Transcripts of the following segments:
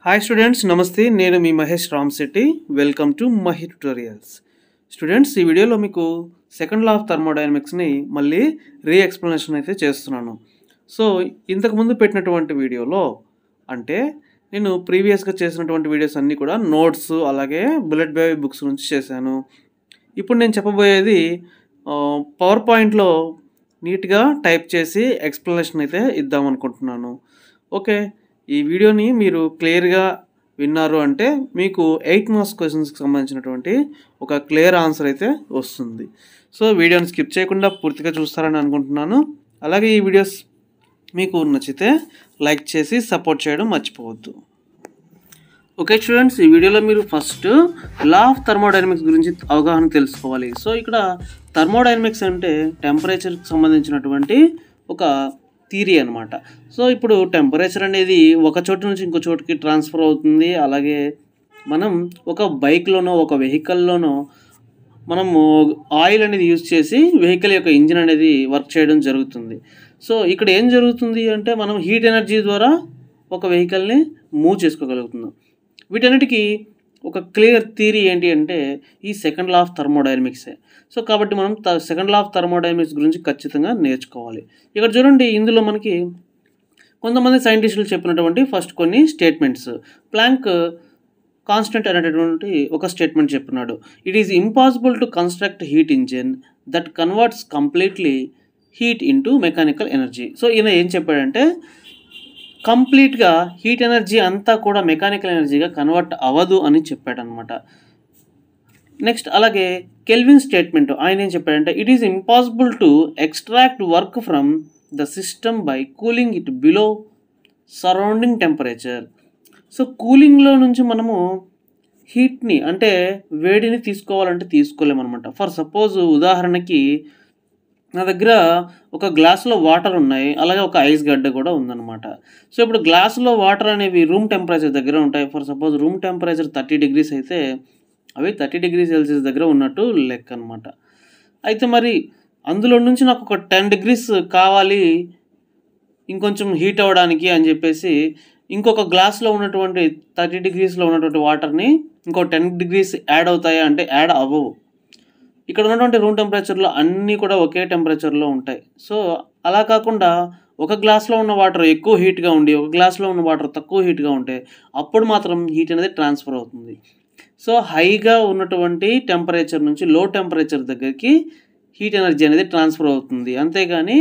hi students నమస్తే నేను మీ Mahesh Ramshetty welcome to Mahi tutorials students ఈ వీడియోలో మీకు సెకండ్ లా ఆఫ్ థర్మోడైనమిక్స్ని మళ్ళీ రీ ఎక్స్ప్లెనేషన్ అయితే చేస్తున్నాను సో ఇంతకుముందు పెట్టినటువంటి వీడియోలో అంటే నేను ప్రీవియస్గా చేసినటువంటి వీడియోస్ అన్నీ కూడా నోట్స్ అలాగే బుల్లెట్ బేబీ బుక్స్ నుంచి చేశాను ఇప్పుడు నేను చెప్పబోయేది పవర్ పాయింట్లో నీట్గా టైప్ చేసి ఎక్స్ప్లెనేషన్ అయితే ఇద్దాం అనుకుంటున్నాను ఓకే ఈ వీడియోని మీరు క్లియర్గా విన్నారు అంటే మీకు ఎయిట్ మార్క్స్ క్వశ్చన్స్కి సంబంధించినటువంటి ఒక క్లియర్ ఆన్సర్ అయితే వస్తుంది సో వీడియోని స్కిప్ చేయకుండా పూర్తిగా చూస్తారని అనుకుంటున్నాను అలాగే ఈ వీడియోస్ మీకు నచ్చితే లైక్ చేసి సపోర్ట్ చేయడం మర్చిపోవద్దు ఓకే స్టూడెంట్స్ ఈ వీడియోలో మీరు ఫస్ట్ లా ఆఫ్ థర్మోడైనమిక్స్ గురించి అవగాహన తెలుసుకోవాలి సో ఇక్కడ థర్మోడైనమిక్స్ అంటే టెంపరేచర్కి సంబంధించినటువంటి ఒక థీరీ అనమాట సో ఇప్పుడు టెంపరేచర్ అనేది ఒక చోటు నుంచి ఇంకో చోటుకి ట్రాన్స్ఫర్ అవుతుంది అలాగే మనం ఒక బైక్లోనో ఒక వెహికల్లోనో మనము ఆయిల్ అనేది యూజ్ చేసి వెహికల్ యొక్క ఇంజిన్ అనేది వర్క్ చేయడం జరుగుతుంది సో ఇక్కడ ఏం జరుగుతుంది అంటే మనం హీట్ ఎనర్జీ ద్వారా ఒక వెహికల్ని మూవ్ చేసుకోగలుగుతున్నాం వీటన్నిటికీ ఒక క్లియర్ థీరీ ఏంటి అంటే ఈ సెకండ్ లా ఆఫ్ థర్మోడైనమిక్సే సో కాబట్టి మనం సెకండ్ లా ఆఫ్ థర్మోడైనమిక్స్ గురించి ఖచ్చితంగా నేర్చుకోవాలి ఇక్కడ చూడండి ఇందులో మనకి కొంతమంది సైంటిస్టులు చెప్పినటువంటి ఫస్ట్ కొన్ని స్టేట్మెంట్స్ ప్లాంక్ కాన్స్టెంట్ అనేటటువంటి ఒక స్టేట్మెంట్ చెప్తున్నాడు it is impossible to construct heat engine that converts completely heat into mechanical energy so ఈయన ఏం చెప్పాడంటే కంప్లీట్గా హీట్ ఎనర్జీ అంతా కూడా మెకానికల్ ఎనర్జీగా కన్వర్ట్ అవ్వదు అని చెప్పాడనమాట నెక్స్ట్ అలాగే కెల్విన్ స్టేట్మెంట్ ఆయన ఏం చెప్పాడంటే it is impossible to extract work from the system by cooling it below surrounding temperature so కూలింగ్లో నుంచి మనము హీట్ని అంటే వేడిని తీసుకోవాలంటే తీసుకోలేమన్నమాట ఫర్ సపోజ్ ఉదాహరణకి నా దగ్గర ఒక గ్లాసులో వాటర్ ఉన్నాయి అలాగే ఒక ఐస్ గడ్డ కూడా ఉందన్నమాట సో ఇప్పుడు గ్లాసులో వాటర్ అనేవి రూమ్ టెంపరేచర్ దగ్గర ఉంటాయి for suppose room temperature thirty degrees అయితే అవి థర్టీ డిగ్రీ సెల్సియస్ దగ్గర ఉన్నట్టు లెక్క అనమాట అయితే మరి అందులో నుంచి నాకు ఒక టెన్ డిగ్రీస్ కావాలి ఇంకొంచెం హీట్ అవ్వడానికి అని చెప్పేసి ఇంకొక గ్లాస్లో ఉన్నటువంటి థర్టీ డిగ్రీస్లో ఉన్నటువంటి వాటర్ని ఇంకో టెన్ డిగ్రీస్ యాడ్ అవుతాయా అంటే యాడ్ అవ్వవు ఇక్కడ ఉన్నటువంటి రూమ్ టెంపరేచర్లో అన్నీ కూడా ఒకే టెంపరేచర్లో ఉంటాయి సో అలా కాకుండా ఒక గ్లాస్లో ఉన్న వాటర్ ఎక్కువ హీట్గా ఉండి ఒక గ్లాస్లో ఉన్న వాటర్ తక్కువ హీట్గా ఉంటే అప్పుడు మాత్రం హీట్ అనేది ట్రాన్స్ఫర్ అవుతుంది సో హైగా ఉన్నటువంటి టెంపరేచర్ నుంచి లో టెంపరేచర్ దగ్గరికి హీట్ ఎనర్జీ అనేది ట్రాన్స్ఫర్ అవుతుంది అంతేగాని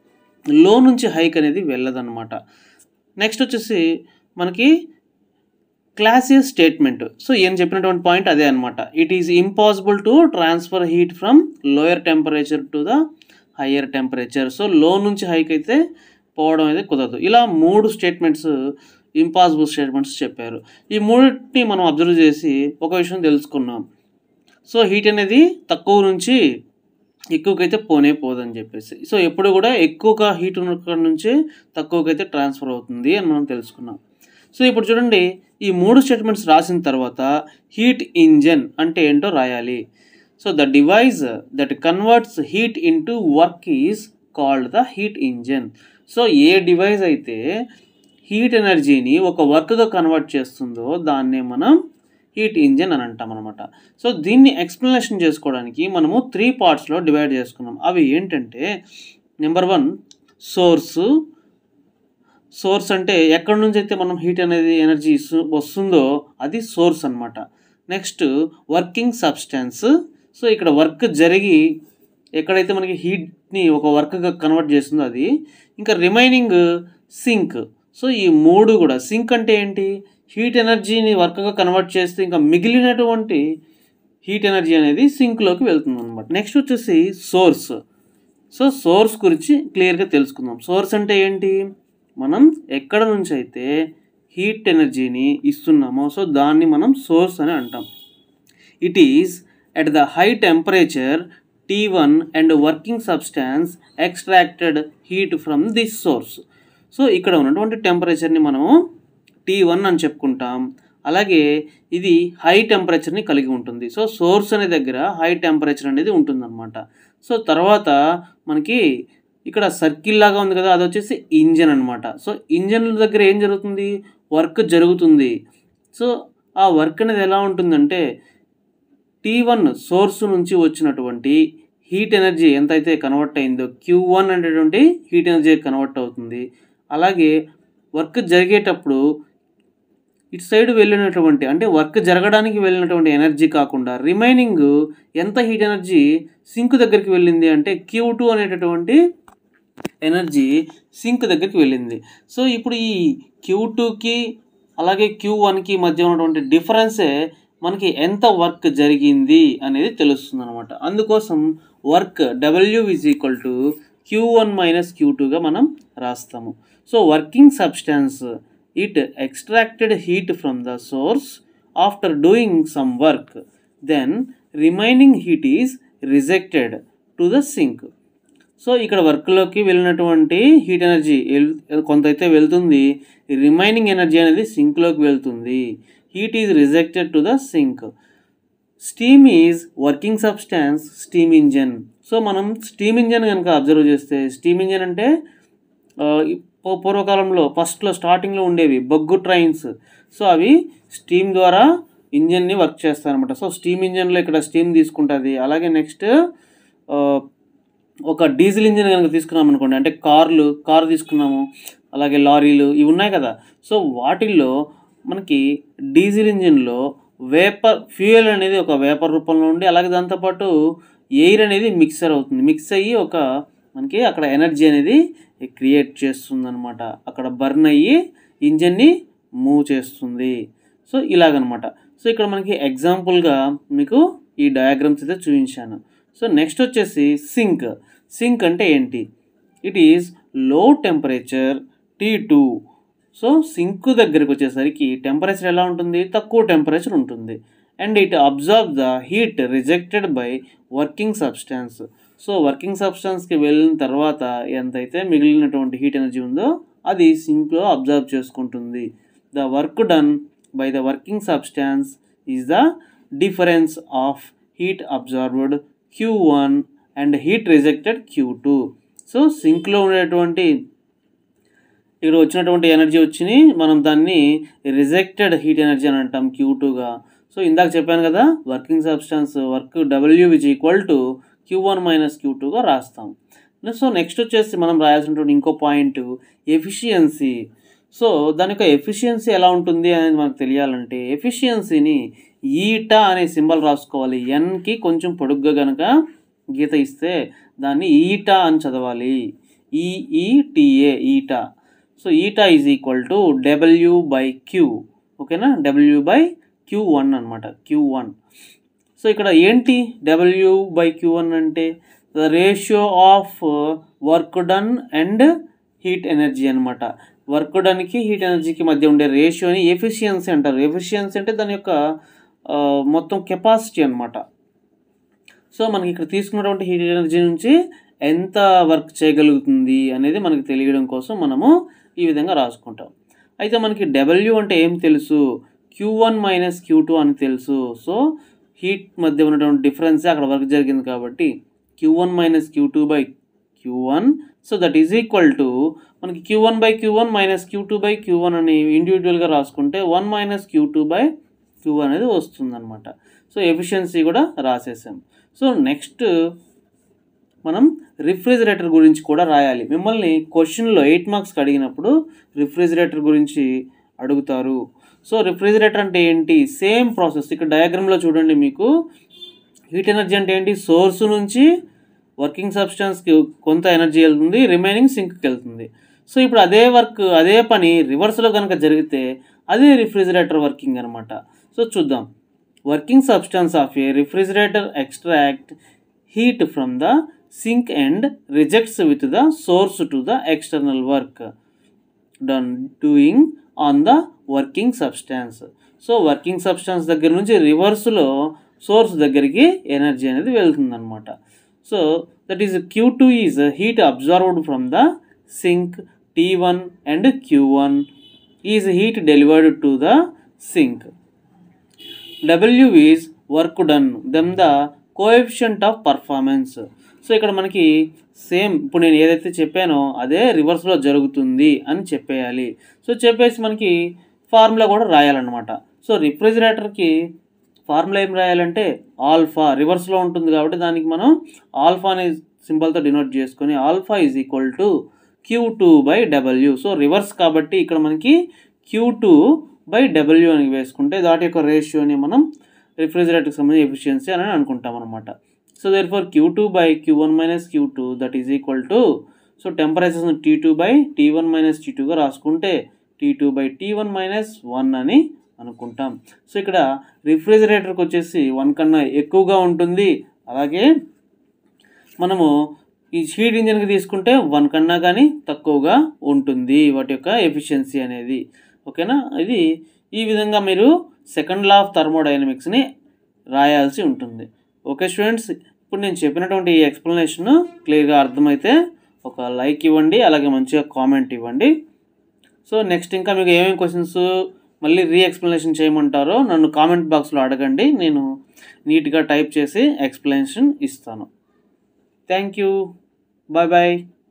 లో నుంచి హైక్ అనేది వెళ్ళదన్నమాట నెక్స్ట్ వచ్చేసి మనకి క్లాసియస్ స్టేట్మెంట్ సో ఏం చెప్పినటువంటి పాయింట్ అదే అనమాట it is impossible to transfer heat from lower temperature to the higher temperature so low నుంచి హైక్ అయితే పోవడం అయితే కుదరదు ఇలా మూడు స్టేట్మెంట్స్ ఇంపాసిబుల్ స్టేట్మెంట్స్ చెప్పారు ఈ మూడింటిని మనం అబ్జర్వ్ చేసి ఒక విషయం తెలుసుకున్నాం సో హీట్ అనేది తక్కువ నుంచి ఎక్కువకైతే పోనే పోదని చెప్పేసి సో ఎప్పుడు కూడా ఎక్కువగా హీట్ ఉన్న నుంచి తక్కువకైతే ట్రాన్స్ఫర్ అవుతుంది అని మనం తెలుసుకున్నాం సో ఇప్పుడు చూడండి ఈ మూడు స్టేట్మెంట్స్ రాసిన తర్వాత హీట్ ఇంజన్ అంటే ఏంటో రాయాలి so the device that converts heat into work is called the heat engine so a device అయితే హీట్ ఎనర్జీని ఒక వర్క్గా కన్వర్ట్ చేస్తుందో దాన్నే మనం హీట్ ఇంజన్ అని అంటాం అనమాట సో దీన్ని ఎక్స్ప్లెనేషన్ చేసుకోవడానికి మనము త్రీ పార్ట్స్లో డివైడ్ చేసుకున్నాం అవి ఏంటంటే నెంబర్ వన్ సోర్సు సోర్స్ అంటే ఎక్కడి నుంచి అయితే మనం హీట్ అనేది ఎనర్జీ వస్తుందో అది సోర్స్ అనమాట నెక్స్ట్ వర్కింగ్ సబ్స్టాన్స్ సో ఇక్కడ వర్క్ జరిగి ఎక్కడైతే మనకి హీట్ని ఒక వర్క్గా కన్వర్ట్ చేస్తుందో అది ఇంకా రిమైనింగ్ సింక్ సో ఈ మూడు కూడా సింక్ అంటే ఏంటి హీట్ ఎనర్జీని వర్క్గా కన్వర్ట్ చేస్తే ఇంకా మిగిలినటువంటి హీట్ ఎనర్జీ అనేది సింక్లోకి వెళ్తుంది అనమాట నెక్స్ట్ వచ్చేసి సోర్స్ సో సోర్స్ గురించి క్లియర్గా తెలుసుకుందాం సోర్స్ అంటే ఏంటి మనం ఎక్కడ నుంచి అయితే హీట్ ఎనర్జీని ఇస్తున్నామో సో దాన్ని మనం సోర్స్ అని అంటాం it is at the high temperature T one and working substance extracted heat from this source so ఇక్కడ ఉన్నటువంటి టెంపరేచర్ని మనము టీ వన్ అని చెప్పుకుంటాం అలాగే ఇది హై టెంపరేచర్ని కలిగి ఉంటుంది సో సోర్స్ అనే దగ్గర హై టెంపరేచర్ అనేది ఉంటుందన్నమాట సో తర్వాత మనకి ఇక్కడ సర్కిల్ లాగా ఉంది కదా అది వచ్చేసి ఇంజన్ అనమాట సో ఇంజన్ దగ్గర ఏం జరుగుతుంది వర్క్ జరుగుతుంది సో ఆ వర్క్ అనేది ఎలా ఉంటుందంటే టీ వన్ సోర్స్ నుంచి వచ్చినటువంటి హీట్ ఎనర్జీ ఎంతైతే కన్వర్ట్ అయిందో క్యూ వన్ అనేటువంటి హీట్ ఎనర్జీ కన్వర్ట్ అవుతుంది అలాగే వర్క్ జరిగేటప్పుడు ఇటు సైడ్ వెళ్ళినటువంటి అంటే వర్క్ జరగడానికి వెళ్ళినటువంటి ఎనర్జీ కాకుండా రిమైనింగ్ ఎంత హీట్ ఎనర్జీ సింక్ దగ్గరికి వెళ్ళింది అంటే క్యూ టూ అనేటటువంటి ఎనర్జీ సింక్ దగ్గరికి వెళ్ళింది సో ఇప్పుడు ఈ క్యూ టూకి అలాగే క్యూ వన్కి మధ్య ఉన్నటువంటి డిఫరెన్సే మనకి ఎంత వర్క్ జరిగింది అనేది తెలుస్తుంది అనమాట అందుకోసం work W is equal to Q one minus Q టూగా మనం రాస్తాము so working substance it extracted heat from the source after doing some work then remaining heat is rejected to the sink so ఇక్కడ వర్క్లోకి వెళ్ళినటువంటి heat energy కొంత అయితే వెళ్తుంది remaining energy అనేది సింక్లోకి వెళ్తుంది heat is rejected to the sink steam is working substance steam engine so మనం స్టీమ్ ఇంజన్ కనుక అబ్జర్వ్ చేస్తే స్టీమ్ ఇంజన్ అంటే ఆ, ఈ పూ- పూర్వకాలంలో ఫస్ట్లో స్టార్టింగ్లో ఉండేవి బొగ్గు ట్రైన్స్ సో అవి స్టీమ్ ద్వారా ఇంజన్ని వర్క్ చేస్తారనమాట సో స్టీమ్ ఇంజన్లో ఇక్కడ స్టీమ్ తీసుకుంటుంది అలాగే నెక్స్ట్ ఒక డీజిల్ ఇంజిన్ కనుక తీసుకున్నాం అనుకోండి అంటే కార్లు కారు తీసుకున్నాము అలాగే లారీలు ఇవి ఉన్నాయి కదా సో వాటిల్లో మనకి డీజిల్ ఇంజిన్లో వేపర్ ఫ్యూయల్ అనేది ఒక వేపర్ రూపంలో ఉండి అలాగే దాంతోపాటు ఎయిర్ అనేది మిక్సర్ అవుతుంది మిక్స్ అయ్యి ఒక మనకి అక్కడ ఎనర్జీ అనేది క్రియేట్ చేస్తుంది అనమాట అక్కడ బర్న్ అయ్యి ఇంజన్ని మూవ్ చేస్తుంది సో ఇలాగనమాట సో ఇక్కడ మనకి ఎగ్జాంపుల్గా మీకు ఈ డయాగ్రామ్స్ అయితే చూపించాను సో నెక్స్ట్ వచ్చేసి సింక్ సింక్ అంటే ఏంటి it is low temperature T two so sink దగ్గరికి వచ్చేసరికి టెంపరేచర్ ఎలా ఉంటుంది తక్కువ టెంపరేచర్ ఉంటుంది and it observe the heat rejected by working substance so working సబ్స్టాన్స్కి వెళ్ళిన తర్వాత ఎంతైతే మిగిలినటువంటి హీట్ ఎనర్జీ ఉందో అది సింక్లో అబ్జర్వ్ చేసుకుంటుంది the work done by the working substance is the difference of heat observed Q one and heat rejected Q two so సింక్లో ఉండేటువంటి ఇక్కడ వచ్చినటువంటి ఎనర్జీ వచ్చింది మనం దాన్ని రిజెక్టెడ్ హీట్ ఎనర్జీ అని అంటాం క్యూ టూగా సో ఇందాక చెప్పాను కదా working substance work W which equal to Q one minus Q టూగా రాస్తాం సో నెక్స్ట్ వచ్చేసి మనం రాయాల్సినటువంటి ఇంకో పాయింట్ ఎఫిషియన్సీ సో దాని యొక్క ఎఫిషియన్సీ ఎలా ఉంటుంది అనేది మనకు తెలియాలంటే ఎఫిషియన్సీని ఈటా అనే సింబల్ రాసుకోవాలి ఎన్కి కొంచెం పొడుగ్గా కనుక గీత ఇస్తే దాన్ని ఈటా అని చదవాలి E E T A eta so eta is equal to W by Q ఓకేనా డబ్ల్యూ బై క్యూ వన్ అనమాట క్యూ వన్ సో ఇక్కడ ఏంటి డబ్ల్యూ బై క్యూ వన్ అంటే the ratio of work done and heat energy అనమాట వర్క్ డన్కి heat ఎనర్జీకి మధ్య ఉండే రేషియోని ఎఫిషియన్సీ అంటారు ఎఫిషియన్సీ అంటే దాని యొక్క ఆ, మొత్తం కెపాసిటీ అనమాట సో మనకి ఇక్కడ తీసుకున్నటువంటి హీట్ ఎనర్జీ నుంచి ఎంత వర్క్ చేయగలుగుతుంది అనేది మనకి తెలియడం కోసం మనము ఈ విధంగా రాసుకుంటాం అయితే మనకి డబ్ల్యూ అంటే ఏం తెలుసు Q one minus Q two అని తెలుసు సో హీట్ మధ్య ఉన్నటువంటి డిఫరెన్సే అక్కడ వర్క్ జరిగింది కాబట్టి Q one minus Q two by Q one so that is equal to మనకి Q one by Q one minus Q two by Q one అని ఇండివిజువల్గా రాసుకుంటే one minus Q two by Q అనేది వస్తుందన్నమాట సో efficiency కూడా రాసేసాం so next మనం రిఫ్రిజిరేటర్ గురించి కూడా రాయాలి మిమ్మల్ని క్వశ్చన్లో ఎయిట్ మార్క్స్కి అడిగినప్పుడు రిఫ్రిజిరేటర్ గురించి అడుగుతారు సో రిఫ్రిజిరేటర్ అంటే ఏంటి సేమ్ ప్రాసెస్ ఇక్కడ డయాగ్రామ్లో చూడండి మీకు హీట్ ఎనర్జీ అంటే ఏంటి సోర్స్ నుంచి వర్కింగ్ సబ్స్టెన్స్కి కొంత ఎనర్జీ వెళ్తుంది రిమైనింగ్ సింక్కి వెళ్తుంది సో ఇప్పుడు అదే వర్క్ అదే పని రివర్స్లో కనుక జరిగితే అదే రిఫ్రిజిరేటర్ వర్కింగ్ అనమాట సో చూద్దాం working substance of a refrigerator extract heat from the sink and rejects with the source to the external work done doing on the working substance so working substance దగ్గర నుంచి రివర్స్లో source దగ్గరికి energy అనేది వెళ్తుందన్నమాట so that is Q two is heat observed from the sink T one and Q one is heat delivered to the sink W is work done them the coefficient of performance so ఇక్కడ మనకి same ఇప్పుడు నేను ఏదైతే చెప్పానో అదే రివర్స్లో జరుగుతుంది అని చెప్పేయాలి సో చెప్పేసి మనకి ఫార్ములా కూడా రాయాలన్నమాట సో రిఫ్రిజిరేటర్కి ఫార్ములా ఏం రాయాలంటే ఆల్ఫా రివర్స్లో ఉంటుంది కాబట్టి దానికి మనం ఆల్ఫా అనే సింబల్తో డినోట్ చేసుకొని alpha is equal to Q two by W so reverse కాబట్టి ఇక్కడ మనకి క్యూ టూ బై డబ్ల్యూ అని వేసుకుంటే దాటి యొక్క రేషియోని మనం రిఫ్రిజిరేటర్కి సంబంధించి ఎఫిషియన్సీ అని అనుకుంటాం అనమాట so therefore Q two by Q one minus Q two that is equal to so temperatures T two by T one minus T టూగా రాసుకుంటే T two by T one minus one అని అనుకుంటాం so ఇక్కడ రిఫ్రిజిరేటర్కి వచ్చేసి one కన్నా ఎక్కువగా ఉంటుంది అలాగే మనము ఈ హీట్ ఇంజిన్కి తీసుకుంటే వన్ కన్నా కానీ తక్కువగా ఉంటుంది వాటి యొక్క ఎఫిషియన్సీ అనేది ఓకేనా ఇది ఈ విధంగా మీరు సెకండ్ లా ఆఫ్ థర్మోడైనమిక్స్ని రాయాల్సి ఉంటుంది ఓకే స్టూడెంట్స్ ఇప్పుడు నేను చెప్పినటువంటి ఈ ఎక్స్ప్లెనేషన్ క్లియర్గా అర్థమైతే ఒక లైక్ ఇవ్వండి అలాగే మంచిగా కామెంట్ ఇవ్వండి సో నెక్స్ట్ ఇంకా మీకు ఏమేమి క్వశ్చన్స్ మళ్ళీ రీ ఎక్స్ప్లెనేషన్ చేయమంటారో నన్ను కామెంట్ బాక్స్లో అడగండి నేను నీట్గా టైప్ చేసి ఎక్స్ప్లెనేషన్ ఇస్తాను థ్యాంక్ యూ బాయ్ బాయ్